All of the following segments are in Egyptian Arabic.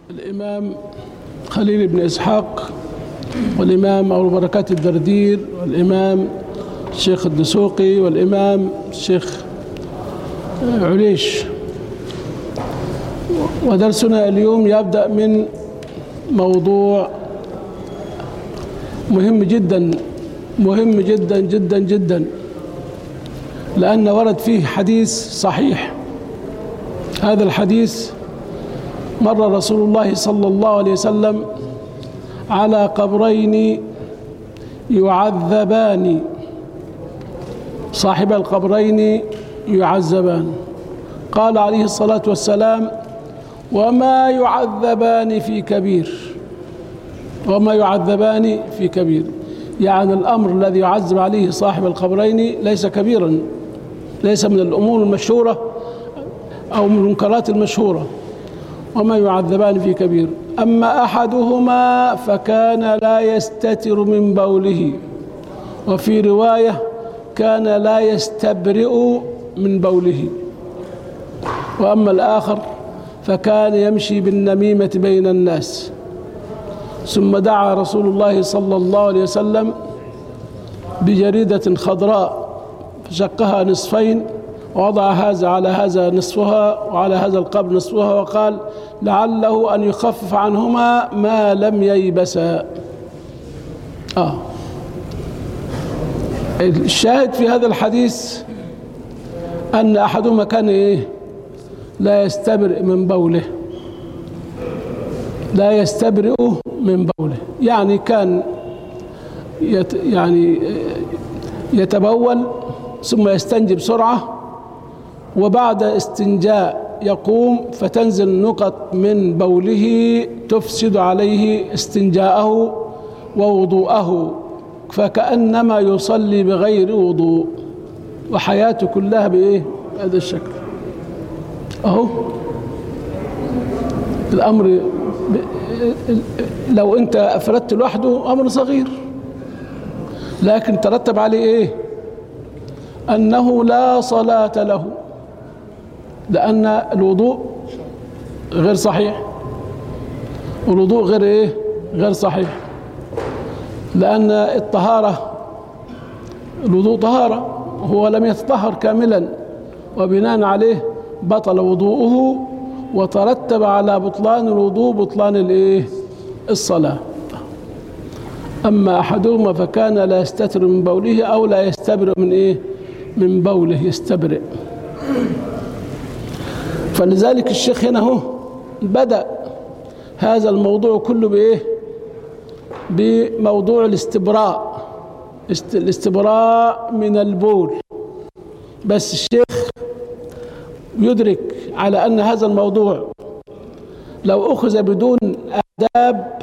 الإمام خليل بن إسحاق والإمام أبو بركات الدردير والإمام الشيخ الدسوقي والإمام الشيخ عليش ودرسنا اليوم يبدأ من موضوع مهم جدا مهم جدا جدا جدا لأن ورد فيه حديث صحيح هذا الحديث مر رسول الله صلى الله عليه وسلم على قبرين يعذبان صاحب القبرين يعذبان قال عليه الصلاة والسلام وما يعذبان في كبير وما يعذبان في كبير يعني الأمر الذي يعذب عليه صاحب القبرين ليس كبيرا ليس من الأمور المشهورة أو من المنكرات المشهورة وما يعذبان في كبير أما أحدهما فكان لا يستتر من بوله وفي رواية كان لا يستبرئ من بوله وأما الآخر فكان يمشي بالنميمة بين الناس ثم دعا رسول الله صلى الله عليه وسلم بجريدة خضراء فشقها نصفين ووضع هذا على هذا نصفها وعلى هذا القبر نصفها وقال لعله أن يخفف عنهما ما لم ييبسا آه الشاهد في هذا الحديث أن أحدهما كان إيه لا يستبرئ من بوله لا يستبرئ من بوله يعني كان يت يعني يتبول ثم يستنجي بسرعة وبعد استنجاء يقوم فتنزل نقط من بوله تفسد عليه استنجاءه ووضوءه فكأنما يصلي بغير وضوء وحياته كلها بإيه هذا الشكل أهو الأمر لو أنت أفردت لوحده أمر صغير لكن ترتب عليه إيه أنه لا صلاة له لأن الوضوء غير صحيح والوضوء غير إيه غير صحيح لأن الطهارة الوضوء طهارة هو لم يتطهر كاملا وبناء عليه بطل وضوءه وترتب على بطلان الوضوء بطلان الايه الصلاة أما أحدهما فكان لا يستتر من بوله أو لا يستبرئ من إيه من بوله يستبرئ فلذلك الشيخ هنا هو بدأ هذا الموضوع كله بإيه بموضوع الاستبراء الاستبراء من البول بس الشيخ يدرك على أن هذا الموضوع لو أخذ بدون آداب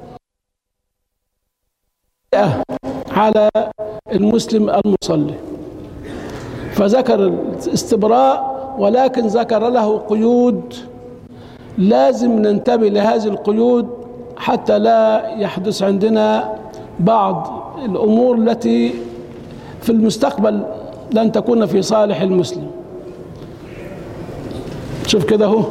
على المسلم المصلي فذكر الاستبراء ولكن ذكر له قيود لازم ننتبه لهذه القيود حتى لا يحدث عندنا بعض الأمور التي في المستقبل لن تكون في صالح المسلم شوف كده هو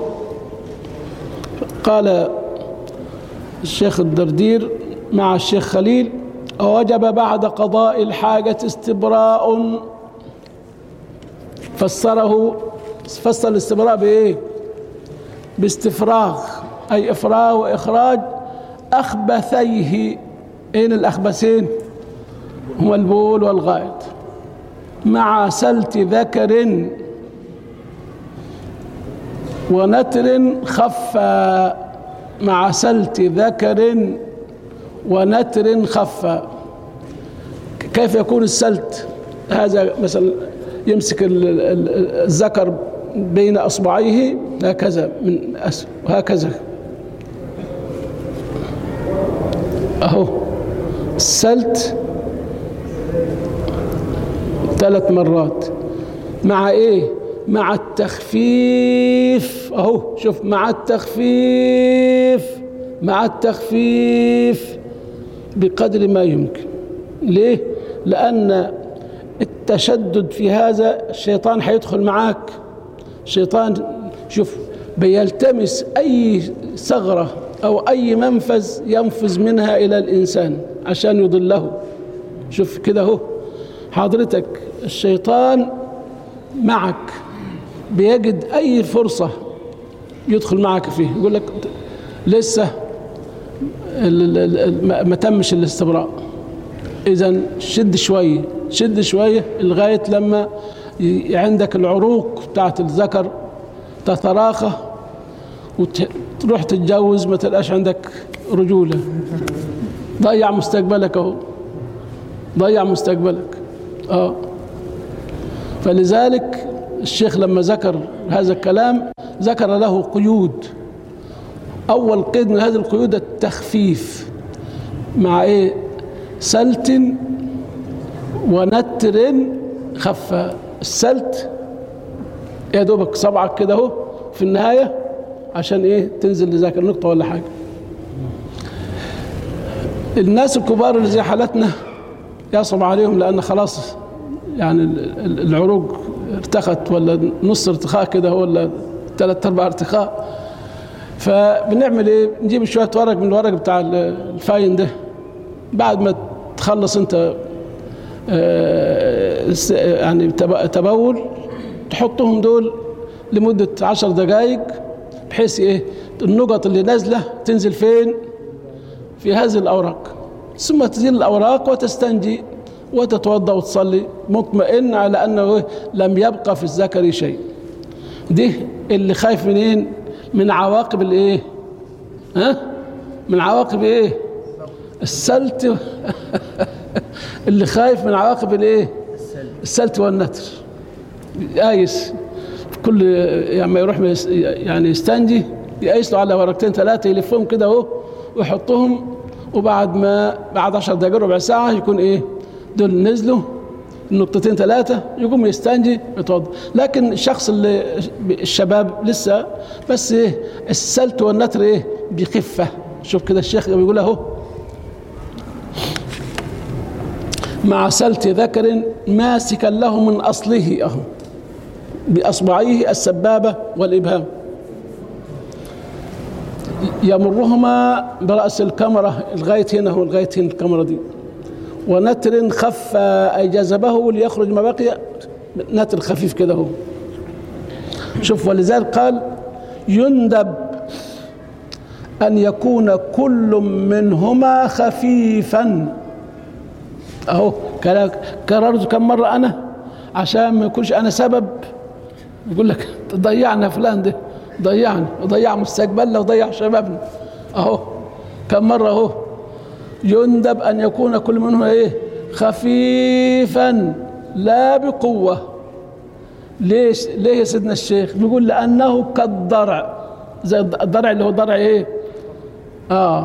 قال الشيخ الدردير مع الشيخ خليل وجب بعد قضاء الحاجة استبراء فسره فسر الاستبراء بإيه باستفراغ أي إفراغ وإخراج أخبثيه أين الأخبثين هما البول والغائط مع سلت ذكر ونتر خفى مع سلت ذكر ونتر خفى كيف يكون السلت هذا مثلا يمسك الذكر بين اصبعيه هكذا من أس وهكذا اهو السلت ثلاث مرات مع ايه مع التخفيف اهو شوف مع التخفيف مع التخفيف بقدر ما يمكن ليه لان التشدد في هذا الشيطان هيدخل معاك الشيطان شوف بيلتمس أي ثغرة أو أي منفذ ينفذ منها إلى الإنسان عشان يضله شوف كده اهو حضرتك الشيطان معك بيجد أي فرصة يدخل معك فيه يقول لك لسه ال- ال- ال- ما- ما تمش الاستبراء اذا شد شويه شد شويه لغايه لما ي- عندك العروق بتاعت الذكر تتراخى وتروح تتجوز ما تلقاش عندك رجوله ضيع مستقبلك اهو ضيع مستقبلك اه فلذلك الشيخ لما ذكر هذا الكلام ذكر له قيود اول قيد من هذه القيود التخفيف مع ايه سلت ونتر خف السلت يا دوبك صبعك كده اهو في النهايه عشان ايه تنزل لذاكر نقطه ولا حاجه الناس الكبار اللي زي حالتنا يصعب عليهم لان خلاص يعني ال- ال- العروق ارتخت ولا نص ارتخاء كده ولا ثلاث ارباع ارتخاء فبنعمل ايه نجيب شويه ورق من الورق بتاع ال- الفاين ده بعد ما تخلص انت آه، س- يعني تب- تبول تحطهم دول لمدة عشر دقائق بحيث ايه النقط اللي نازلة تنزل فين في هذه الأوراق ثم تزيل الأوراق وتستنجي وتتوضأ وتصلي مطمئن على أنه إيه؟ لم يبقى في الذكر شيء دي اللي خايف منين من عواقب الايه ها من عواقب ايه السلت اللي خايف من عواقب الايه السلت والنتر قايس كل يعني ما يروح يس- يعني يستنجي يقيس له على ورقتين ثلاثه يلفهم كده اهو ويحطهم وبعد ما بعد 10 دقائق ربع ساعه يكون ايه دول نزلوا نقطتين ثلاثة يقوم يستنجي يتوضا لكن الشخص اللي الشباب لسه بس ايه السلت والنتر ايه بخفة شوف كده الشيخ بيقول اهو مع سلت ذكر ماسكا له من اصله اهو باصبعيه السبابه والابهام يمرهما براس الكاميرا لغايه هنا هو لغايه هنا الكاميرا دي ونتر خف اي جذبه ليخرج ما بقي نتر خفيف كده هو شوف ولذلك قال يندب ان يكون كل منهما خفيفا اهو كلا- كررت كم مره انا عشان ما يكونش انا سبب يقول لك ضيعنا فلان ده ضيعنا وضيع مستقبلنا وضيع شبابنا اهو كم مره اهو يندب ان يكون كل منهما ايه خفيفا لا بقوه ليش ليه يا سيدنا الشيخ بيقول لانه كالضرع زي الضرع اللي هو ضرع ايه اه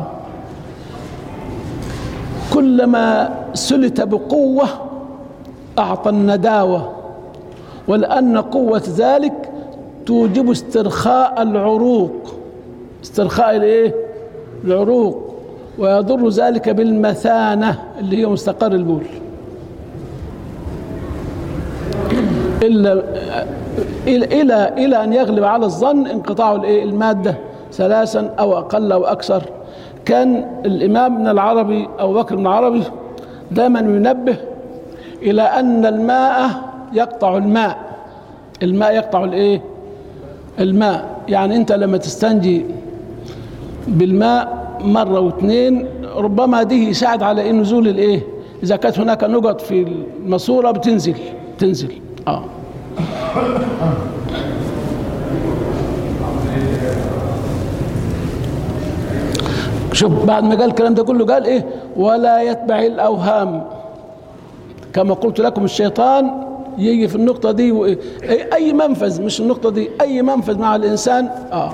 كلما سلت بقوة أعطى النداوة ولأن قوة ذلك توجب استرخاء العروق استرخاء الايه العروق ويضر ذلك بالمثانة اللي هي مستقر البول إلا إلى إلى إلى أن يغلب على الظن انقطاع الإيه؟ المادة ثلاثا أو أقل أو أكثر كان الإمام ابن العربي أو بكر بن العربي دائما ينبه إلى أن الماء يقطع الماء الماء يقطع الإيه؟ الماء يعني أنت لما تستنجي بالماء مرة واثنين ربما دي يساعد على إن نزول الإيه؟ إذا كانت هناك نقط في الماسورة بتنزل تنزل آه شوف بعد ما قال الكلام ده كله قال ايه ولا يتبع الاوهام كما قلت لكم الشيطان يجي في النقطة دي و... أي- أي منفذ مش النقطة دي أي منفذ مع الإنسان آه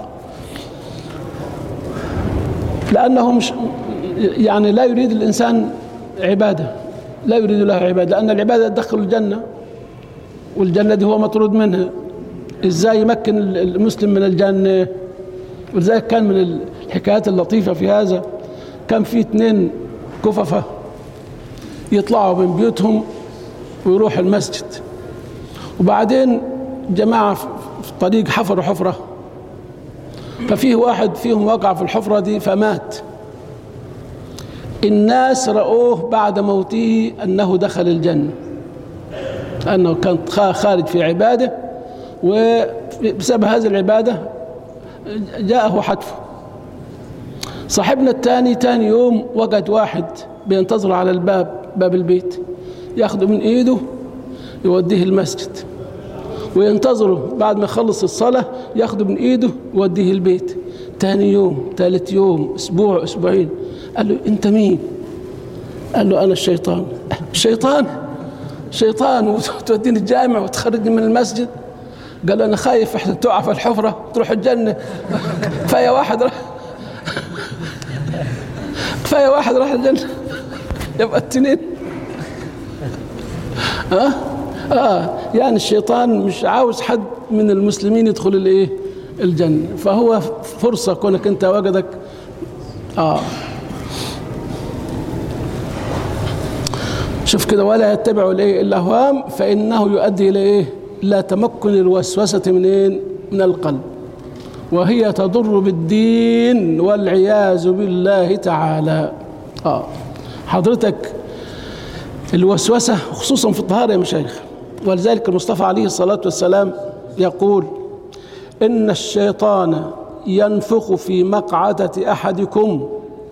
لأنه مش يعني لا يريد الإنسان عبادة لا يريد له عبادة لأن العبادة تدخل الجنة والجنة دي هو مطرود منها إزاي يمكن المسلم من الجنة ولذلك كان من الحكايات اللطيفة في هذا كان في اثنين كففة يطلعوا من بيوتهم ويروحوا المسجد وبعدين جماعة في الطريق حفروا حفرة ففيه واحد فيهم وقع في الحفرة دي فمات الناس رأوه بعد موته أنه دخل الجنة أنه كان خارج في عبادة وبسبب هذه العبادة جاءه حتفه صاحبنا الثاني ثاني يوم وجد واحد بينتظر على الباب باب البيت ياخده من ايده يوديه المسجد وينتظره بعد ما يخلص الصلاة ياخده من ايده يوديه البيت ثاني يوم ثالث يوم اسبوع اسبوعين قال له انت مين قال له انا الشيطان الشيطان شيطان وتوديني الجامع وتخرجني من المسجد قال له انا خايف احنا تقع في الحفره تروح الجنه كفايه واحد راح كفايه واحد راح الجنه يبقى التنين ها آه؟, اه يعني الشيطان مش عاوز حد من المسلمين يدخل الايه الجنه فهو فرصه كونك انت وجدك اه شوف كده ولا يتبع الايه الاهوام فانه يؤدي الى ايه لا تمكن الوسوسه منين من القلب وهي تضر بالدين والعياذ بالله تعالى اه حضرتك الوسوسه خصوصا في الطهاره يا مشايخ ولذلك المصطفى عليه الصلاه والسلام يقول ان الشيطان ينفخ في مقعده احدكم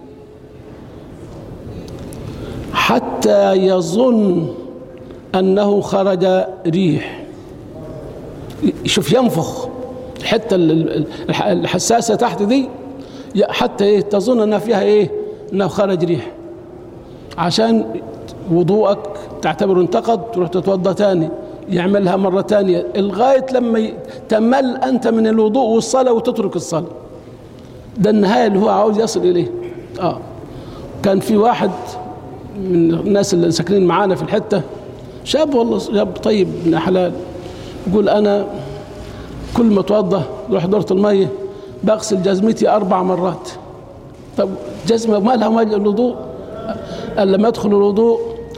حتى يظن أنه خرج ريح شوف ينفخ الحتة الحساسة تحت دي حتى إيه تظن أنها فيها إيه أنه خرج ريح عشان وضوءك تعتبره انتقد تروح تتوضا تاني يعملها مرة تانية لغاية لما تمل أنت من الوضوء والصلاة وتترك الصلاة ده النهاية اللي هو عاوز يصل إليه آه كان في واحد من الناس اللي ساكنين معانا في الحته شاب والله شاب طيب من حلال يقول انا كل ما اتوضى اروح دوره الميه بغسل جزمتي اربع مرات طب جزمه مالها مال الوضوء قال لما ادخل الوضوء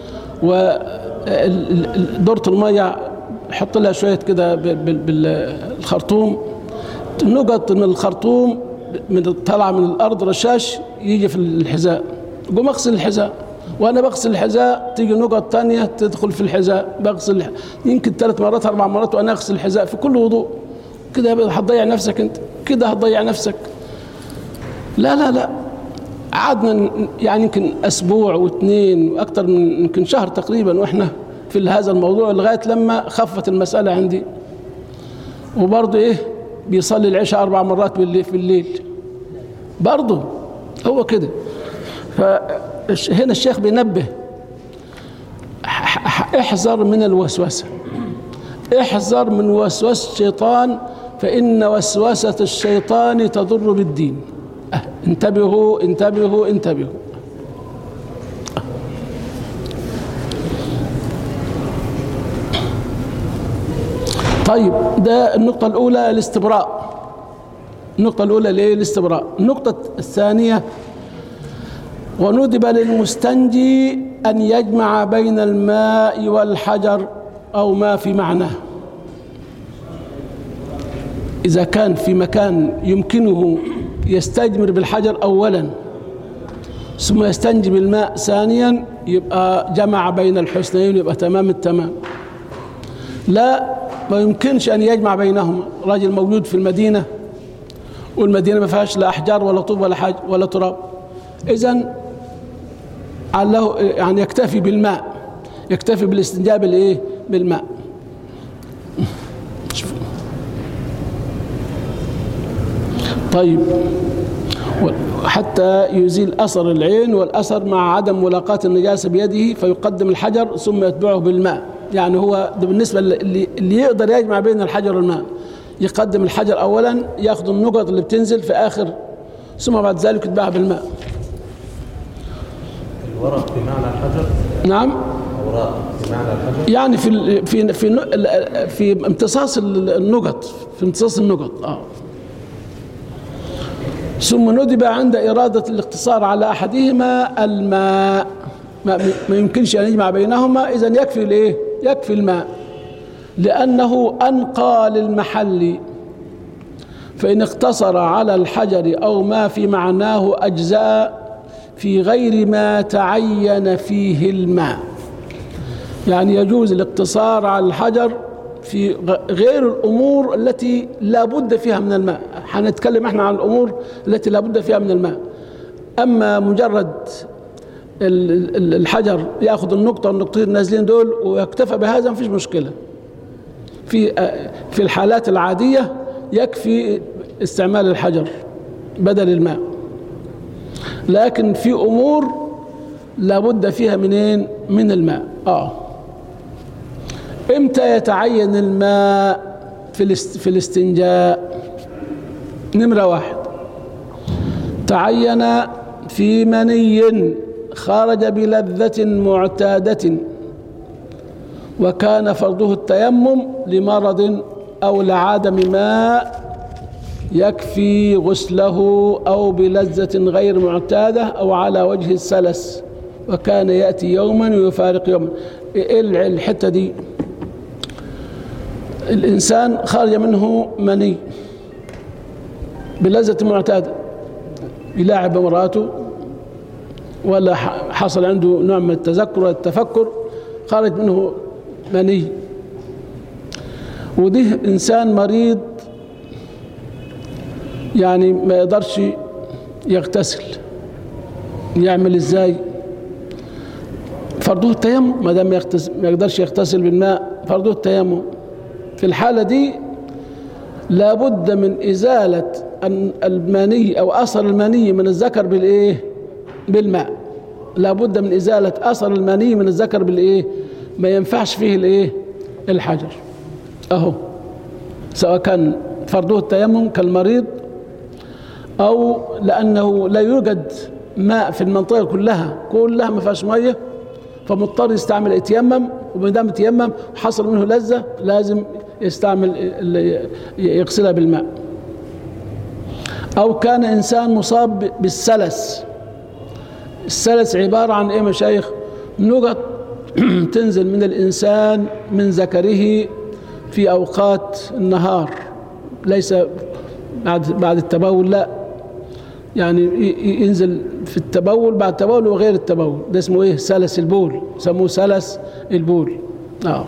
ودورة الميه يحط لها شويه كده بالخرطوم نقط من الخرطوم من طالعه من الارض رشاش يجي في الحذاء قوم اغسل الحذاء وانا بغسل الحذاء تيجي نقط تانية تدخل في الحذاء بغسل يمكن ثلاث مرات اربع مرات وانا اغسل الحذاء في كل وضوء كده هتضيع نفسك انت كده هتضيع نفسك لا لا لا قعدنا يعني يمكن اسبوع واثنين واكثر من يمكن شهر تقريبا واحنا في هذا الموضوع لغايه لما خفت المساله عندي وبرضه ايه بيصلي العشاء اربع مرات بالليل في الليل برضه هو كده ف هنا الشيخ بينبه احذر من الوسوسة احذر من وسوسة الشيطان فإن وسوسة الشيطان تضر بالدين أه، انتبهوا انتبهوا انتبهوا طيب ده النقطة الأولى الاستبراء النقطة الأولى ليه الاستبراء النقطة الثانية وندب للمستنجي أن يجمع بين الماء والحجر أو ما في معناه إذا كان في مكان يمكنه يستجمر بالحجر أولا ثم يستنجي بالماء ثانيا يبقى جمع بين الحسنين يبقى تمام التمام لا ما يمكنش أن يجمع بينهما راجل موجود في المدينة والمدينة ما فيهاش لا أحجار ولا طوب ولا حاجة ولا تراب إذا علّه يعني يكتفي بالماء يكتفي بالاستنجاب الايه بالماء طيب حتى يزيل أثر العين والأثر مع عدم ملاقاة النجاسة بيده فيقدم الحجر ثم يتبعه بالماء يعني هو ده بالنسبة اللي, اللي يقدر يجمع بين الحجر والماء يقدم الحجر أولا ياخذ النقط اللي بتنزل في آخر ثم بعد ذلك يتبعها بالماء الورق بمعنى الحجر نعم اوراق بمعنى الحجر يعني في في في في امتصاص النقط في امتصاص النقط اه ثم ندب عند إرادة الاقتصار على أحدهما الماء ما, ما يمكنش أن يجمع بينهما إذا يكفي الإيه؟ يكفي الماء لأنه أنقى للمحل فإن اقتصر على الحجر أو ما في معناه أجزاء في غير ما تعين فيه الماء يعني يجوز الاقتصار على الحجر في غ- غير الأمور التي لا بد فيها من الماء هنتكلم احنا عن الأمور التي لا بد فيها من الماء أما مجرد ال- ال- الحجر ياخذ النقطة والنقطتين النازلين دول ويكتفى بهذا مفيش مشكلة في في الحالات العادية يكفي استعمال الحجر بدل الماء لكن في أمور لابد فيها منين من الماء آه امتى يتعين الماء في الاست في الاستنجاء نمرة واحد تعين في مني خرج بلذة معتادة وكان فرضه التيمم لمرض أو لعدم ماء يكفي غسله أو بلذة غير معتادة أو على وجه السلس وكان يأتي يوما ويفارق يوما إيه الحتة دي الإنسان خرج منه مني بلذة معتادة يلاعب امرأته ولا ح- حصل عنده نوع من التذكر والتفكر خرج منه مني وده إنسان مريض يعني ما يقدرش يغتسل يعمل ازاي فرضه التيمم ما دام يغتس- ما يقدرش يغتسل بالماء فرضه التيمم في الحالة دي لابد من إزالة ال- المني أو أثر المني من الذكر بالإيه؟ بالماء لابد من إزالة أثر المني من الذكر بالإيه؟ ما ينفعش فيه الإيه؟ الحجر أهو سواء كان فرضه التيمم كالمريض أو لأنه لا يوجد ماء في المنطقة كلها كلها ما فيهاش مية فمضطر يستعمل يتيمم وما دام يتيمم وحصل منه لذة لازم يستعمل ال- يغسلها بالماء أو كان إنسان مصاب بالسلس السلس عبارة عن إيه مشايخ نقط تنزل من الإنسان من ذكره في أوقات النهار ليس بعد بعد التبول لا يعني ي- ي- ينزل في التبول بعد التبول وغير التبول ده اسمه ايه سلس البول سموه سلس البول اه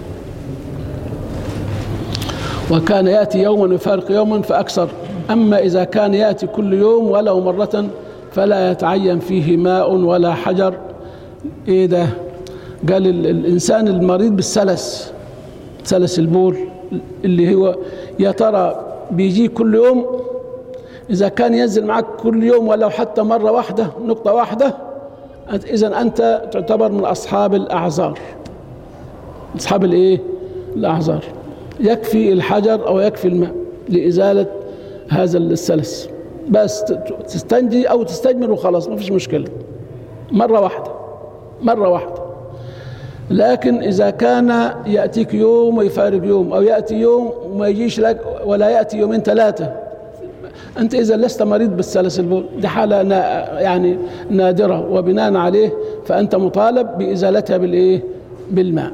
وكان ياتي يوما يفارق يوما فاكثر اما اذا كان ياتي كل يوم ولو مره فلا يتعين فيه ماء ولا حجر ايه ده قال ال- الانسان المريض بالسلس سلس البول اللي هو يا ترى بيجي كل يوم إذا كان ينزل معك كل يوم ولو حتى مرة واحدة نقطة واحدة إذا أنت تعتبر من أصحاب الأعذار أصحاب الإيه؟ الأعذار يكفي الحجر أو يكفي الماء لإزالة هذا السلس بس تستنجي أو تستجمر وخلاص ما فيش مشكلة مرة واحدة مرة واحدة لكن إذا كان يأتيك يوم ويفارق يوم أو يأتي يوم وما يجيش لك ولا يأتي يومين ثلاثة أنت إذا لست مريض بالسلس البول دي حالة نا يعني نادرة وبناء عليه فأنت مطالب بإزالتها بالإيه؟ بالماء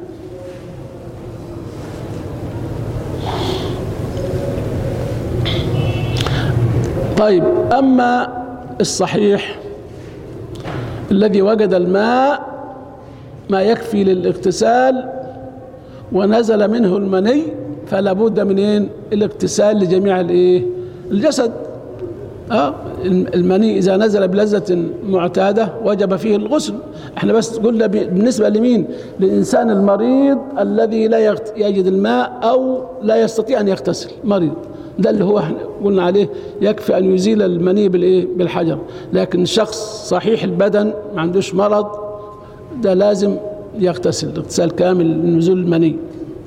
طيب أما الصحيح الذي وجد الماء ما يكفي للاغتسال ونزل منه المني فلا بد من ايه الاغتسال لجميع الايه الجسد اه المني اذا نزل بلذة معتادة وجب فيه الغسل احنا بس قلنا بالنسبة لمين للانسان المريض الذي لا يغت- يجد الماء او لا يستطيع ان يغتسل مريض ده اللي هو احنا قلنا عليه يكفي ان يزيل المني بالايه بالحجر لكن شخص صحيح البدن ما عندوش مرض ده لازم يغتسل اغتسال كامل لنزول المني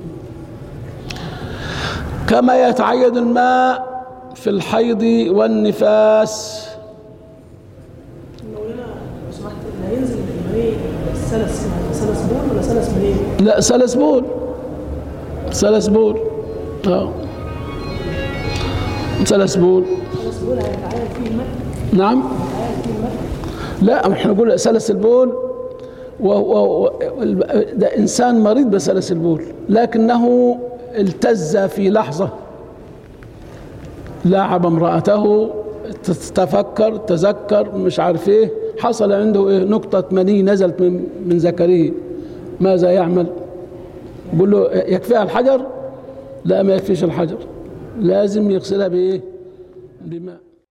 كما يتعين الماء في الحيض والنفاس مولانا لو سمحت اللي هينزل المني السلس سلس بول ولا سلس مني؟ لا سلس بول سلس بول اه سلس بول سلس بول هيتعين فيه الماء نعم هيتعين فيه الماء لا احنا نقول سلس البول وهو و... ده انسان مريض بسلس البول لكنه التز في لحظه لاعب امرأته تفكر تذكر مش عارف ايه حصل عنده ايه نقطة مني نزلت من من ذكره ماذا يعمل؟ بقول له يكفيها الحجر؟ لا ما يكفيش الحجر لازم يغسلها بايه؟ بماء